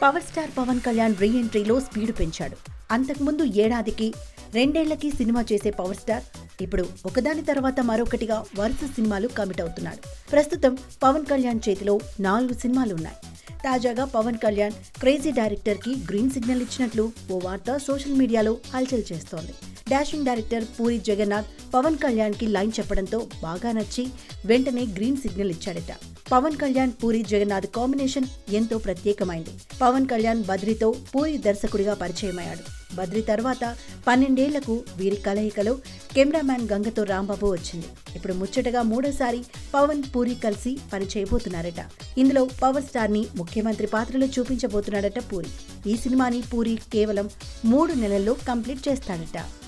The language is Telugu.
పవర్ స్టార్ పవన్ కళ్యాణ్ రీ ఎంట్రీలో స్పీడ్ పెంచాడు అంతకుముందు ఏడాదికి రెండేళ్లకి సినిమా చేసే పవర్ స్టార్ ఇప్పుడు ఒకదాని తర్వాత మరొకటిగా వరుస సినిమాలు కమిట్ అవుతున్నాడు ప్రస్తుతం పవన్ కళ్యాణ్ చేతిలో నాలుగు సినిమాలు ఉన్నాయి తాజాగా పవన్ కళ్యాణ్ క్రేజీ డైరెక్టర్ కి గ్రీన్ సిగ్నల్ ఇచ్చినట్లు ఓ వార్త సోషల్ మీడియాలో హల్చల్ చేస్తోంది డాషింగ్ డైరెక్టర్ పూరి జగన్నాథ్ పవన్ కళ్యాణ్ కి లైన్ చెప్పడంతో బాగా నచ్చి వెంటనే గ్రీన్ సిగ్నల్ ఇచ్చాడట పవన్ కళ్యాణ్ పూరి జగన్నాథ్ కాంబినేషన్ ఎంతో ప్రత్యేకమైంది పవన్ కళ్యాణ్ బద్రితో పూరి దర్శకుడిగా పరిచయమయ్యాడు బద్రి తర్వాత పన్నెండేళ్లకు వీరి కలయికలో కెమెరామ్యాన్ గంగతో రాంబాబు వచ్చింది ఇప్పుడు ముచ్చటగా మూడోసారి పవన్ పూరి కలిసి పనిచేయబోతున్నారట ఇందులో పవర్ స్టార్ ని ముఖ్యమంత్రి పాత్రలో చూపించబోతున్నాడట పూరి ఈ సినిమాని పూరి కేవలం మూడు నెలల్లో కంప్లీట్ చేస్తాడట